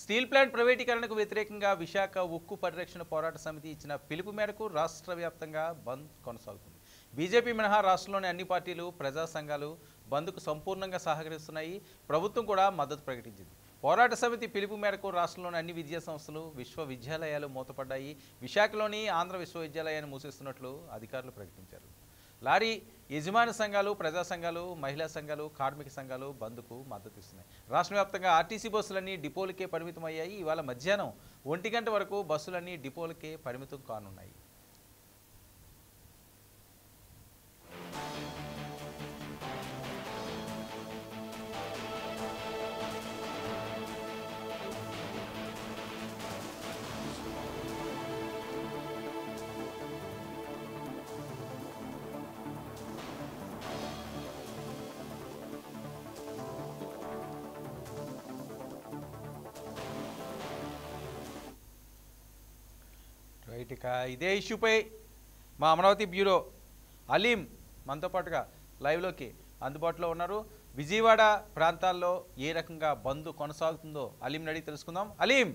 Steel plant ప్రైవేటీకరణకు వ్యతిరేకంగా విశాఖ ఉక్కు పరిరక్షణ పోరాట సమితి ఇచ్చిన పిలుపు మేరకు రాష్ట్ర వ్యాప్తంగా బంద్ కొనసాగుతుంది బీజేపీ మినహా రాష్ట్రంలోని అన్ని పార్టీలు ప్రజా సంఘాలు బంద్కు సంపూర్ణంగా సహకరిస్తున్నాయి ప్రభుత్వం కూడా మద్దతు ప్రకటించింది పోరాట సమితి పిలుపు మేరకు రాష్ట్రంలోని అన్ని విద్యా సంస్థలు విశ్వవిద్యాలయాలు మూతపడ్డాయి విశాఖలోని ఆంధ్ర విశ్వవిద్యాలయాన్ని మూసేస్తున్నట్లు అధికారులు ప్రకటించారు లారీ యజమాని సంఘాలు ప్రజా సంఘాలు మహిళా సంఘాలు కార్మిక సంఘాలు బంద్కు మద్దతు ఇస్తున్నాయి రాష్ట్ర వ్యాప్తంగా ఆర్టీసీ బస్సులన్నీ డిపోలకే పరిమితం అయ్యాయి ఇవాళ మధ్యాహ్నం ఒంటి గంట వరకు బస్సులన్నీ డిపోలకే పరిమితం కానున్నాయి రైట్ ఇక ఇదే ఇష్యూపై మా అమరావతి బ్యూరో అలీం మనతో పాటుగా లైవ్లోకి అందుబాటులో ఉన్నారు విజయవాడ ప్రాంతాల్లో ఏ రకంగా బంద్ కొనసాగుతుందో అలీంని అడిగి తెలుసుకుందాం అలీం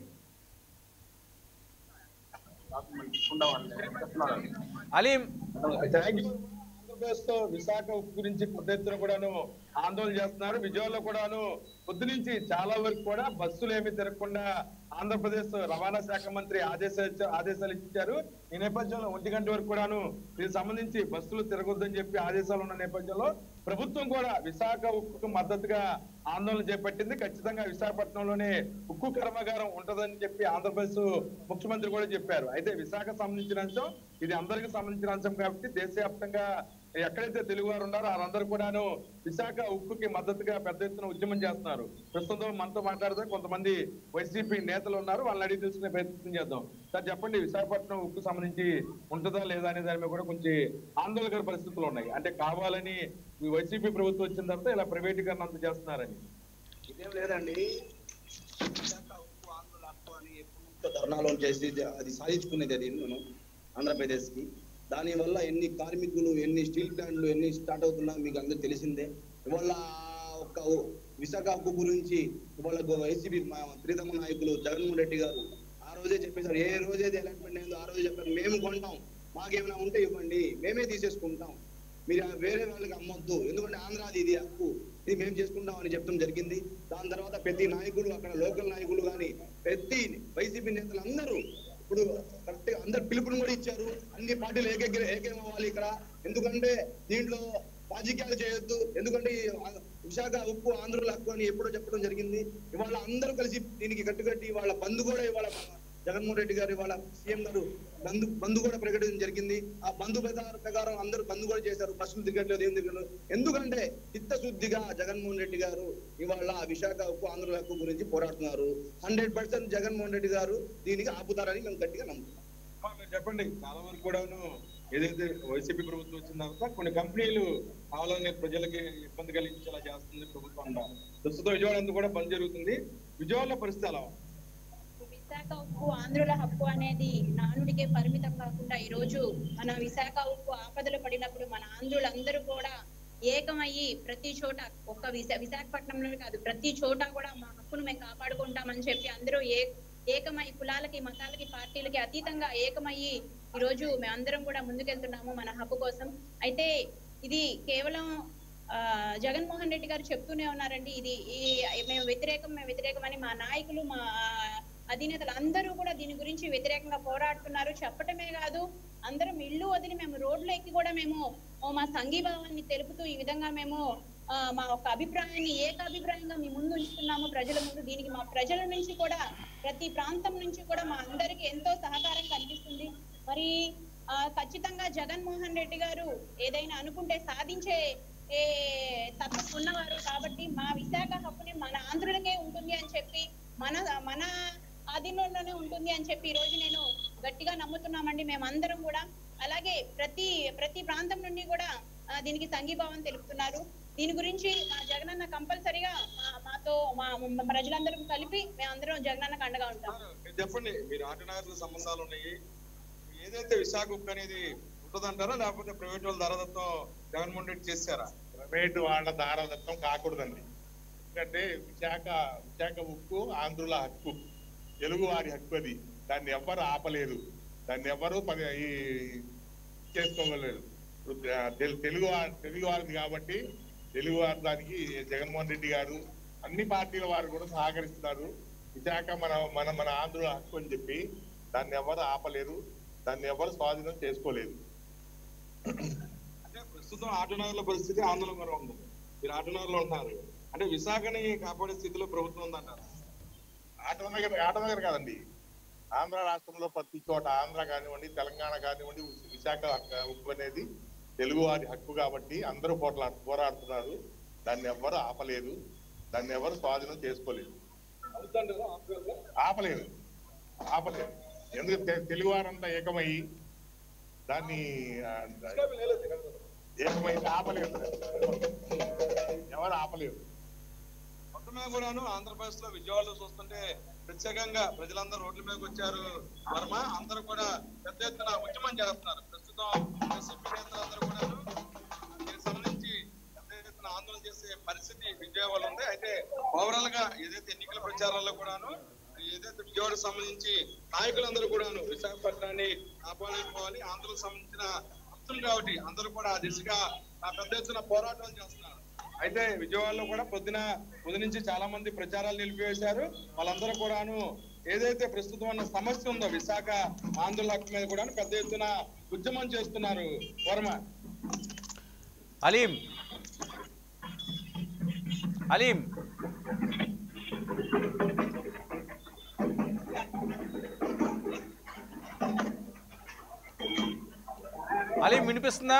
అలీం థ్యాంక్ యూ ఆంధ్రప్రదేశ్ తో విశాఖ ఉక్కు గురించి పెద్ద ఎత్తున కూడాను ఆందోళన చేస్తున్నారు విజయవాడలో కూడాను పొద్దు నుంచి చాలా వరకు కూడా బస్సులు ఏమీ తిరగకుండా ఆంధ్రప్రదేశ్ రవాణా శాఖ మంత్రి ఆదేశాలు ఆదేశాలు ఇచ్చారు ఈ నేపథ్యంలో ఒంటి గంట వరకు కూడాను దీనికి సంబంధించి బస్సులు తిరగొద్దని చెప్పి ఆదేశాలు ఉన్న నేపథ్యంలో ప్రభుత్వం కూడా విశాఖ ఉక్కుకు మద్దతుగా ఆందోళన చేపట్టింది ఖచ్చితంగా విశాఖపట్నంలోనే ఉక్కు కర్మాగారం ఉంటదని చెప్పి ఆంధ్రప్రదేశ్ ముఖ్యమంత్రి కూడా చెప్పారు అయితే విశాఖ సంబంధించిన అంశం ఇది అందరికి సంబంధించిన అంశం కాబట్టి దేశవ్యాప్తంగా ఎక్కడైతే తెలుగు వారు ఉన్నారో వారందరూ కూడాను విశాఖ ఉక్కుకి మద్దతుగా పెద్ద ఎత్తున ఉద్యమం చేస్తున్నారు ప్రస్తుతం మనతో మాట్లాడితే కొంతమంది వైసీపీ నేతలు ఉన్నారు వాళ్ళని అడిగి తెలుసుకునే ప్రయత్నం చేద్దాం సార్ చెప్పండి విశాఖపట్నం ఉక్కు సంబంధించి ఉంటుందా లేదా అనే దాని మీద కూడా కొంచెం ఆందోళనకర పరిస్థితులు ఉన్నాయి అంటే కావాలని ఈ వైసీపీ ప్రభుత్వం వచ్చిన తర్వాత ఇలా ప్రైవేటీకరణ అంత చేస్తున్నారని ఇదేం లేదండి విశాఖ ఉక్కు ఆంధ్రుల హక్కు అని ఎప్పటి నుంచో ధర్నాలు చేసి అది సాధించుకునేది అది మనం ఆంధ్రప్రదేశ్ కి దాని వల్ల ఎన్ని కార్మికులు ఎన్ని స్టీల్ ప్లాంట్లు ఎన్ని స్టార్ట్ అవుతున్నా మీకు అందరూ తెలిసిందే ఇవాళ ఒక విశాఖ ఉక్కు గురించి ఇవాళ వైసీపీ ప్రీతమ నాయకులు జగన్మోహన్ రెడ్డి గారు ఆ రోజే చెప్పేశారు ఏ రోజైతే అలాట్మెంట్ అయిందో ఆ రోజే చెప్పారు మేము కొంటాం మాకేమైనా ఉంటే ఇవ్వండి మేమే తీసేసుకుంటాం మీరు వేరే వాళ్ళకి అమ్మొద్దు ఎందుకంటే ఆంధ్రాది ఇది హక్కు ఇది మేము చేసుకుంటాం అని చెప్పడం జరిగింది దాని తర్వాత ప్రతి నాయకులు అక్కడ లోకల్ నాయకులు కానీ ప్రతి వైసీపీ నేతలు అందరూ ఇప్పుడు కరెక్ట్ అందరు పిలుపుని కూడా ఇచ్చారు అన్ని పార్టీలు ఏకగ్ర ఏకేం అవ్వాలి ఇక్కడ ఎందుకంటే దీంట్లో రాజకీయాలు చేయొద్దు ఎందుకంటే ఈ ఆ- విశాఖ ఉక్కు ఆంధ్రుల హక్కు అని ఎప్పుడో చెప్పడం జరిగింది ఇవాళ అందరూ కలిసి దీనికి కట్టుకట్టి వాళ్ళ బంధు కూడా ఇవాళ జగన్మోహన్ రెడ్డి గారు ఇవాళ సీఎం గారు బంధు బంధు కూడా ప్రకటించడం జరిగింది ఆ బంధు ప్రకారం ప్రకారం అందరూ బంధు కూడా చేశారు బస్సులు దిగట్లేదు ఏం దిగట్లేదు ఎందుకంటే చిత్తశుద్ధిగా జగన్మోహన్ రెడ్డి గారు ఇవాళ విశాఖ ఉక్కు ఆంధ్రుల హక్కు గురించి పోరాడుతున్నారు హండ్రెడ్ పర్సెంట్ జగన్మోహన్ రెడ్డి గారు దీనికి ఆపుతారని మేము గట్టిగా నమ్ముతున్నాం అమ్మా, మీరు చెప్పండి చాలా వరకు కూడాను ఏదైతే వైసీపీ ప్రభుత్వం వచ్చిన తర్వాత కొన్ని కంపెనీలు కావాలని ప్రజలకి ఇబ్బంది కలిగించేలా చేస్తుంది ప్రభుత్వం అంటారు ప్రస్తుతం విజయవాడ అంతా కూడా బంద్ జరుగుతుంది విజయవాడలో పరిస్థితి ఎలా ఉంది? విశాఖ ఉక్కు ఆంధ్రుల హక్కు అనేది నానుడికే పరిమితం కాకుండా ఈ రోజు మన విశాఖ ఉక్కు ఆపదలు పడినప్పుడు మన ఆంధ్రులందరూ కూడా ఏకమయ్యి ప్రతి చోట ఒక్క విశా విశాఖపట్నంలోనే కాదు ప్రతి చోట కూడా మా హక్కును మేము కాపాడుకుంటామని చెప్పి అందరూ ఏ ఏకమై కులాలకి మతాలకి పార్టీలకి అతీతంగా ఏకమయ్యి ఈ రోజు మేమందరం కూడా ముందుకెళ్తున్నాము మన హక్కు కోసం అయితే ఇది కేవలం ఆ, జగన్మోహన్ రెడ్డి గారు చెప్తూనే ఉన్నారండి ఇది ఈ మేము వ్యతిరేకం మేము వ్యతిరేకం అని మా నాయకులు మా అధినేతలు అందరూ కూడా దీని గురించి వ్యతిరేకంగా పోరాడుతున్నారు చెప్పటమే కాదు అందరం ఇల్లు వదిలి మేము రోడ్లు ఎక్కి కూడా మేము ఓ మా సంఘీభావాన్ని తెలుపుతూ ఈ విధంగా మేము ఆ, మా యొక్క అభిప్రాయాన్ని ఏకాభిప్రాయంగా మీ ముందు ఉంచుతున్నాము ప్రజల ముందు దీనికి మా ప్రజల నుంచి కూడా ప్రతి ప్రాంతం నుంచి కూడా మా అందరికి ఎంతో సహకారం కనిపిస్తుంది మరి ఆ, ఖచ్చితంగా జగన్మోహన్ రెడ్డి గారు ఏదైనా అనుకుంటే సాధించే ఏ తత్వం ఉన్నవారు కాబట్టి మా విశాఖ హక్కుని మన ఆంధ్రులకే ఉంటుంది అని చెప్పి మన మన ఆధీనంలోనే ఉంటుంది అని చెప్పి ఈ రోజు నేను గట్టిగా నమ్ముతున్నామండి మేమందరం కూడా అలాగే ప్రతి ప్రతి ప్రాంతం నుండి కూడా ఆ, దీనికి సంఘీభావం తెలుపుతున్నారు దీని గురించి మా జగనన్న కంపల్సరిగా మా- మాతో మా మా ప్రజలందరం కలిపి మేమందరం జగనన్నకు అండగా ఉంటాం మీరు చెప్పండి మీరు ఆటనగర్ సంబంధాలు ఉన్నాయి ఏదైతే విశాఖ ఉక్కు అనేది ఉంటుందంటారా లేకపోతే ప్రైవేట్ వాళ్ళ ధరదత్వం జగన్మోహన్ రెడ్డి చేశారా ప్రైవేట్ వాళ్ళ దారాదత్తం కాకూడదండి ఎందుకంటే విశాఖ విశాఖ ఉక్కు ఆంధ్రుల హక్కు తెలుగు వారి హక్కు అది దాన్ని ఎవ్వరు ఆపలేరు దాన్ని ఎవ్వరు పని ఈ చేసుకోగలేరు ఇప్పుడు తెలు- తెలుగు వా- తెలుగు వారిది కాబట్టి తెలుగు వారి దానికి జగన్మోహన్ రెడ్డి గారు అన్ని పార్టీల వారు కూడా సహకరిస్తున్నారు విశాఖ మన మన మన ఆంధ్ర హక్కు అని చెప్పి దాన్ని ఎవరు ఆపలేరు దాన్ని ఎవరు స్వాధీనం చేసుకోలేరు అంటే ప్రస్తుతం ఆటోనగర్ల పరిస్థితి ఆందోళనకరంగా ఉంది మీరు ఆటోనగర్లో ఉంటున్నారు అంటే విశాఖని కాపాడే స్థితిలో ప్రభుత్వం ఉందంటారు ఆటోనగర్ ఆటోనగర్ కాదండి ఆంధ్ర రాష్ట్రంలో ప్రతి చోట ఆంధ్ర కానివ్వండి తెలంగాణ కానివ్వండి ఉ- విశాఖ హక్కు- ఉక్కు అనేది తెలుగు వారి హక్కు కాబట్టి అందరూ పోట్లా పోరాడుతున్నారు దాన్ని ఎవ్వరు ఆపలేరు దాన్ని ఎవరు స్వాధీనం చేసుకోలేరు అవుతుంటారా ఆంధ్రాలో? ఆపలేరు ఆపలేరు ఎందుకు తె- తెలుగు వారంతా ఏకమై దాన్ని ఆ, విశాఖ లేదు తెలంగాణ. ఏకమై ఆపలేరు ఎవరు ఆపలేరు మొత్తం మీద కూడాను ఆంధ్రప్రదేశ్ లో విజయవాడలో చూస్తుంటే ప్రత్యేకంగా ప్రజలందరూ రోడ్ల మీదకి వచ్చారు వర్మ అందరూ కూడా పెద్ద ఎత్తున ఉద్యమం చేస్తున్నారు ప్రస్తుతం వైసీపీ నేతలందరూ కూడాను దీనికి సంబంధించి పెద్ద ఎత్తున ఆందోళన చేసే పరిస్థితి విజయవాడలో ఉంది అయితే ఓవరాల్ గా ఏదైతే ఎన్నికల ప్రచారాల్లో కూడాను ఏదైతే విజయవాడకు సంబంధించి నాయకులందరూ కూడాను విశాఖపట్నాన్ని కాపాడుకోవాలి ఆంధ్రకు సంబంధించిన హక్కులు కాబట్టి అందరూ కూడా ఆ దిశగా ఆ పెద్ద ఎత్తున పోరాటం చేస్తున్నారు అయితే విజయవాడలో కూడా పొద్దున పొద్దు నుంచి చాలా మంది ప్రచారాలు నిలిపివేశారు వాళ్ళందరూ కూడాను ఏదైతే ప్రస్తుతం ఉన్న సమస్య ఉందో విశాఖ ఆందోళన హక్కు మీద కూడా పెద్ద ఎత్తున ఉద్యమం చేస్తున్నారు వర్మ అలీం అలీం అలీం వినిపిస్తుందా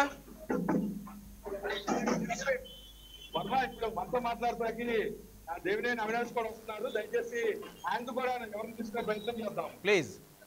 వర్మ ఇప్పుడు మనతో మాట్లాడతాకి ఆ దేవినేని అవినాష్ కూడా వస్తున్నారు దయచేసి ఆయన కూడా ఎవరిని తీసుకునే ప్రయత్నం చేద్దాం ప్లీజ్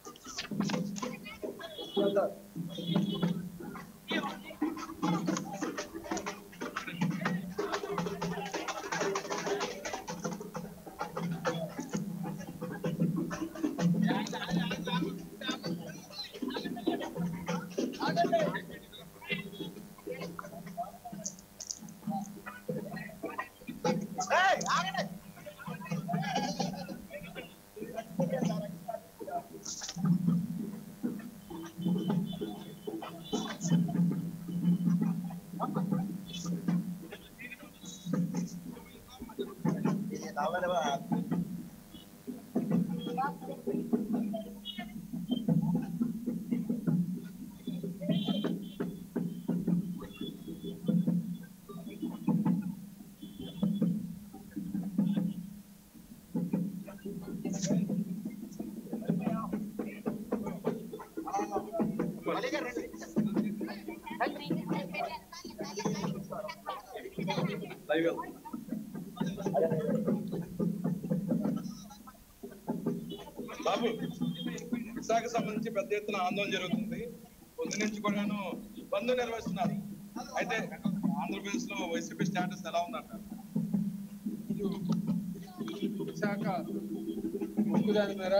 లైవ్ బాబు విశాఖ సంబంధించి పెద్ద ఎత్తున ఆందోళన జరుగుతుంది పొద్దు నుంచి కూడాను బంద్ నిర్వహిస్తున్నారు అయితే ఆంధ్రప్రదేశ్ లో వైసీపీ స్టేటస్ ఎలా ఉందంట విశాఖ ముక్కుదాని మేర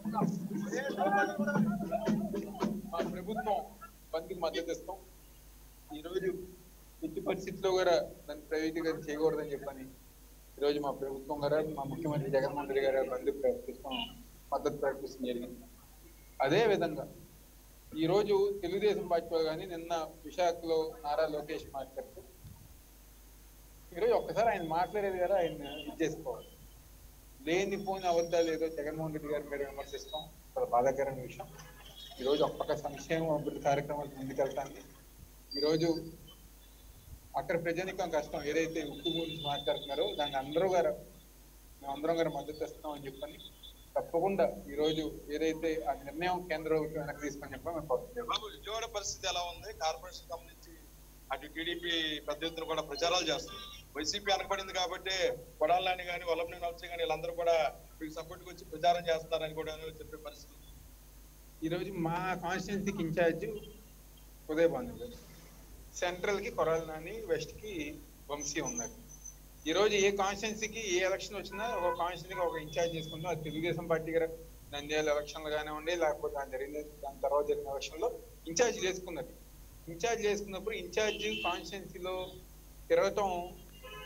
మా ప్రభుత్వం బంద్కి మద్దతు ఇస్తాం ఈరోజు ఎట్టి పరిస్థితుల్లో కూడా దాన్ని ప్రైవేటీకరణ చేయకూడదని చెప్పని ఈరోజు మా ప్రభుత్వం గారు మా ముఖ్యమంత్రి జగన్మోహన్ రెడ్డి గారు బంద్ ప్రకటిస్తాం మద్దతు ప్రకటించడం జరిగింది అదే విధంగా ఈరోజు తెలుగుదేశం పార్టీలో కానీ నిన్న విశాఖలో నారా లోకేష్ మాట్లాడుతూ ఈరోజు ఒక్కసారి ఆయన మాట్లాడేది కదా ఆయన ఇది చేసుకోవాలి లేని పోని అబద్ధాలు ఏదో జగన్మోహన్ రెడ్డి గారి మీద విమర్శిస్తాం చాలా బాధాకరమైన విషయం ఈరోజు ఒక్కొక్క సంక్షేమ అభివృద్ధి కార్యక్రమాలు ముందుకెళ్తానికి ఈరోజు అక్కడ ప్రజానికం కష్టం ఏదైతే ఉక్కు గురించి మాట్లాడుతున్నారో దాన్ని అందరూ గారు మేము అందరం గారు మద్దతు ఇస్తున్నాం అని చెప్పని తప్పకుండా ఈరోజు ఏదైతే ఆ నిర్ణయం కేంద్ర ప్రభుత్వం వెనక్కి తీసుకొని చెప్పి మేము కోరుతున్నాం. బాబు విజయవాడ పరిస్థితి ఎలా ఉంది కార్పొరేషన్ సంబంధించి అటు టీడీపీ పెద్ద ఎత్తున కూడా ప్రచారాలు చేస్తుంది వైసీపీ అనబడింది కాబట్టి కొడాలని కానీ వల్లభనేని వంశీ కానీ వీళ్ళందరూ కూడా మీకు సపోర్ట్ వచ్చి ప్రచారం చేస్తారని కూడా చెప్పే పరిస్థితి ఉంది. ఈరోజు మా కాన్స్టిట్యున్సీకి ఇన్ఛార్జ్ ఉదయ్ భాను గారు సెంట్రల్ కి కొరాల నాని వెస్ట్ కి వంశీ ఉన్నారు ఈ రోజు ఏ కాన్స్టిట్యున్సీకి ఏ ఎలక్షన్ వచ్చినా ఒక కాన్స్టిట్యున్సీకి ఒక ఇన్ఛార్జ్ చేసుకుంటాం అది తెలుగుదేశం పార్టీ గారు నంద్యాల ఎలక్షన్లు కానివ్వండి లేకపోతే దాని జరిగిన దాని తర్వాత జరిగిన ఎలక్షన్ లో ఇన్ఛార్జ్ చేసుకున్నారు ఇన్ఛార్జ్ చేసుకున్నప్పుడు ఇన్ఛార్జ్ కాన్స్టిట్యున్సీలో తిరగటం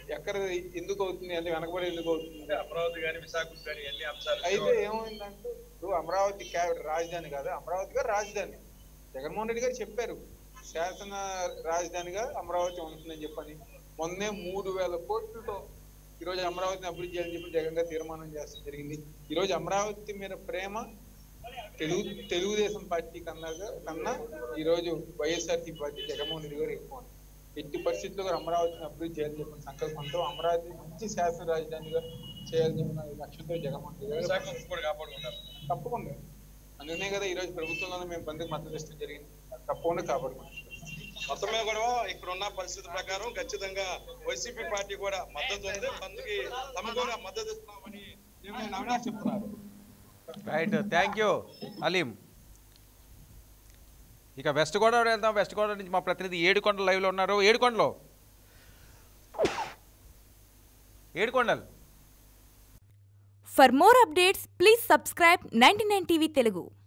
ఎక్కడ ఎందుకు అవుతుంది అంటే వెనకబడి ఎందుకు అవుతుంది అమరావతి కానీ విశాఖపట్నం కానీ అన్ని అంశాలు అయితే ఏమైందంటే ఇప్పుడు అమరావతి క్యాపిటల్ రాజధాని కాదు అమరావతి గారు రాజధాని జగన్మోహన్ రెడ్డి గారు చెప్పారు శాసన రాజధానిగా అమరావతి ఉంటుందని చెప్పని మొన్నే మూడు వేల కోట్లతో ఈ రోజు అమరావతిని అభివృద్ధి చేయాలని చెప్పి జగన్ గారు తీర్మానం చేస్తడం జరిగింది ఈ రోజు అమరావతి మీద ప్రేమ తెలుగు తెలుగుదేశం పార్టీ కన్నా కన్నా ఈ రోజు వైఎస్ఆర్సీ పార్టీ జగన్మోహన్ రెడ్డి గారు ఎక్కువ ఎట్టి పరిస్థితుల్లో కూడా అమరావతిని అభివృద్ధి చేయాలని చెప్పిన సంకల్పంతో అమరావతి మంచి శాసన రాజధానిగా చేయాలని చెప్పిన లక్ష్యంతో జగన్మోహన్ రెడ్డి గారు విశాఖ ఉక్కు కూడా కాపాడుకుంటారు తప్పకుండా అందుకనే కదా ఈ రోజు ప్రభుత్వంలోనే మేము బంద్కి మద్దతు ఇష్టం జరిగింది తప్పకుండా కాపాడుకుంటాం మొత్తం మీద కూడా ఇక్కడ ఉన్న పరిస్థితి ప్రకారం ఖచ్చితంగా వైసీపీ పార్టీ కూడా మద్దతు ఉంది అందుకే తమ కూడా మద్దతు ఇస్తున్నామని నిర్ణయం అవినాష్ చెప్తున్నారు రైట్ థ్యాంక్ యూ అలీం ఇక వెస్ట్ గోదావరి వెళ్దాం వెస్ట్ గోదావరి నుంచి మా ప్రతినిధి ఏడుకొండలు లైవ్లో ఉన్నారు ఏడుకొండలు ఏడుకొండలు For more updates, please subscribe 99 TV Telugu.